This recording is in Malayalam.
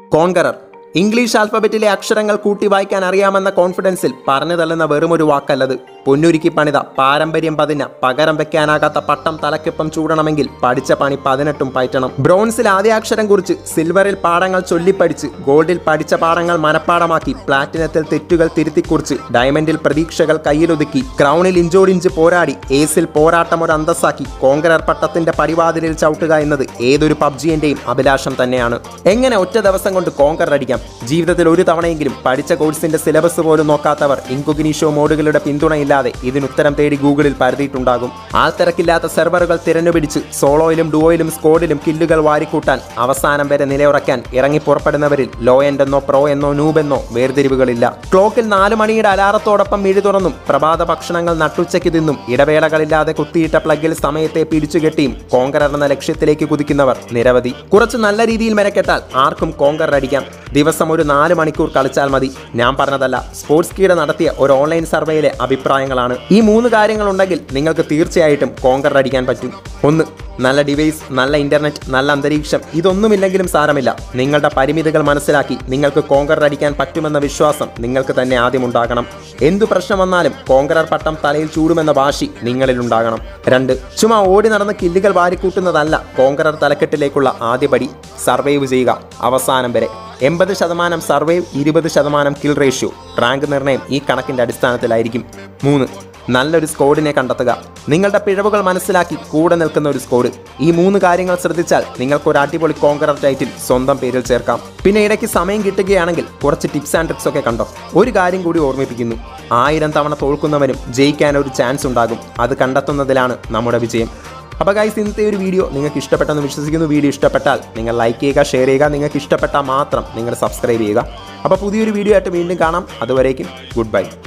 കോൺകറർ ഇംഗ്ലീഷ് ആൽഫബറ്റിലെ അക്ഷരങ്ങൾ കൂട്ടി വായിക്കാൻ അറിയാമെന്ന കോൺഫിഡൻസിൽ പറഞ്ഞു തള്ളുന്ന വെറുമൊരു വാക്കല്ലത് പൊന്നുരുക്കി പണിത പാരമ്പര്യം പതിന പകരം വെക്കാനാകാത്ത പട്ടം തലക്കൊപ്പം ചൂടണമെങ്കിൽ പഠിച്ച പണി പതിനെട്ടും പയറ്റണം ബ്രോൺസിൽ ആദ്യാക്ഷരം കുറിച്ച് സിൽവറിൽ പാഠങ്ങൾ ചൊല്ലിപ്പഠിച്ച് ഗോൾഡിൽ പഠിച്ച പാഠങ്ങൾ മനഃപ്പാടമാക്കി പ്ലാറ്റിനത്തിൽ തെറ്റുകൾ തിരുത്തിക്കുറിച്ച് ഡയമണ്ടിൽ പ്രതീക്ഷകൾ കയ്യിലൊതുക്കി ക്രൗണിൽ ഇഞ്ചോടിഞ്ച് പോരാടി ഏസിൽ പോരാട്ടം ഒരു അന്തസ്സാക്കി കോങ്കരർ പട്ടത്തിന്റെ പടിവാതിലിൽ ചവിട്ടുക എന്നത് ഏതൊരു പബ്ജിന്റെയും അഭിലാഷം തന്നെയാണ് എങ്ങനെ ഒറ്റ ദിവസം കൊണ്ട് കോങ്കർ അടിക്കാം ജീവിതത്തിൽ ഒരു തവണയെങ്കിലും പഠിച്ച കോഴ്സിന്റെ സിലബസ് പോലും നോക്കാത്തവർ ഇൻകുഗിനീഷോ മോഡുകളുടെ പിന്തുണയില്ലാതെ ഇതിനുത്തരം തേടി ഗൂഗിളിൽ പരതിയിട്ടുണ്ടാകും ആൾത്തിരക്കില്ലാത്ത സെർവറുകൾ തിരഞ്ഞുപിടിച്ച് സോളോയിലും ഡുവോയിലും സ്കോഡിലും കില്ലുകൾ വാരിക്കൂട്ടാൻ അവസാനം വരെ നിലയുറക്കാൻ ഇറങ്ങി പുറപ്പെടുന്നവരിൽ ലോ എൻഡ് എന്നോ പ്രോ എന്നോ നൂബെന്നോ വേർതിരിവുകളില്ല ക്ലോക്കിൽ നാല് മണിയുടെ അലാറത്തോടൊപ്പം മിഴി തുറന്നും പ്രഭാത ഭക്ഷണങ്ങൾ നട്ടുച്ചയ്ക്ക് തിന്നും ഇടവേളകളില്ലാതെ കുത്തിയിട്ട പ്ലഗിൽ സമയത്തെ പിടിച്ചുകെട്ടിയും കോങ്കർ എന്ന ലക്ഷ്യത്തിലേക്ക് കുതിക്കുന്നവർ നിരവധി കുറച്ച് നല്ല രീതിയിൽ മെനക്കെട്ടാൽ ആർക്കും കോങ്കർ അടിക്കാം ദിവസം ഒരു നാല് മണിക്കൂർ കളിച്ചാൽ മതി ഞാൻ പറഞ്ഞതല്ല സ്പോർട്സ് കീട നടത്തിയ ഒരു ഓൺലൈൻ സർവേയിലെ അഭിപ്രായങ്ങളാണ് ഈ മൂന്ന് കാര്യങ്ങളുണ്ടെങ്കിൽ നിങ്ങൾക്ക് തീർച്ചയായിട്ടും കോങ്കർ അടിക്കാൻ പറ്റും ഒന്ന് നല്ല ഡിവൈസ് നല്ല ഇന്റർനെറ്റ് നല്ല അന്തരീക്ഷം ഇതൊന്നുമില്ലെങ്കിലും സാരമില്ല നിങ്ങളുടെ പരിമിതികൾ മനസ്സിലാക്കി നിങ്ങൾക്ക് കോങ്കർ അടിക്കാൻ പറ്റുമെന്ന വിശ്വാസം നിങ്ങൾക്ക് തന്നെ ആദ്യം ഉണ്ടാകണം എന്തു പ്രശ്നം വന്നാലും കോങ്കറർ പട്ടം തലയിൽ ചൂടുമെന്ന വാശി നിങ്ങളിൽ ഉണ്ടാകണം രണ്ട് ചുമ്മാ ഓടി നടന്ന് കില്ലുകൾ വാരിക്കൂട്ടുന്നതല്ല കോങ്കറർ തലക്കെട്ടിലേക്കുള്ള ആദ്യപടി സർവൈവ് ചെയ്യുക അവസാനം വരെ എൺപത് ശതമാനം സർവൈവ് ഇരുപത് ശതമാനം കിൽ റേഷ്യോ റാങ്ക് നിർണ്ണയം ഈ കണക്കിന്റെ അടിസ്ഥാനത്തിലായിരിക്കും മൂന്ന് നല്ലൊരു സ്കോഡിനെ കണ്ടെത്തുക നിങ്ങളുടെ പിഴവുകൾ മനസ്സിലാക്കി കൂടെ നിൽക്കുന്ന ഒരു സ്കോഡ് ഈ മൂന്ന് കാര്യങ്ങൾ ശ്രദ്ധിച്ചാൽ നിങ്ങൾക്ക് ഒരു അടിപൊളി കോങ്കറർ ടൈറ്റിൽ സ്വന്തം പേരിൽ ചേർക്കാം പിന്നെ ഇടയ്ക്ക് സമയം കിട്ടുകയാണെങ്കിൽ കുറച്ച് ടിപ്സ് ആൻഡ് ട്രിക്സ് ഒക്കെ കണ്ടോ ഒരു കാര്യം കൂടി ഓർമ്മിപ്പിക്കുന്നു ആയിരം തവണ തോൽക്കുന്നവനും ജയിക്കാൻ ഒരു ചാൻസ് ഉണ്ടാകും അത് കണ്ടെത്തുന്നതിലാണ് നമ്മുടെ വിജയം അപ്പോൾ ഗൈസ് ഇന്നത്തെ ഒരു വീഡിയോ നിങ്ങൾക്ക് ഇഷ്ടപ്പെട്ടെന്ന് വിശ്വസിക്കുന്നു വീഡിയോ ഇഷ്ടപ്പെട്ടാൽ നിങ്ങൾ ലൈക്ക് ചെയ്യുക ഷെയർ ചെയ്യുക നിങ്ങൾക്ക് ഇഷ്ടപ്പെട്ടാൽ മാത്രം നിങ്ങൾ സബ്സ്ക്രൈബ് ചെയ്യുക അപ്പോൾ പുതിയൊരു വീഡിയോ ആയിട്ട് വീണ്ടും കാണാം അതുവരേക്കും ഗുഡ് ബൈ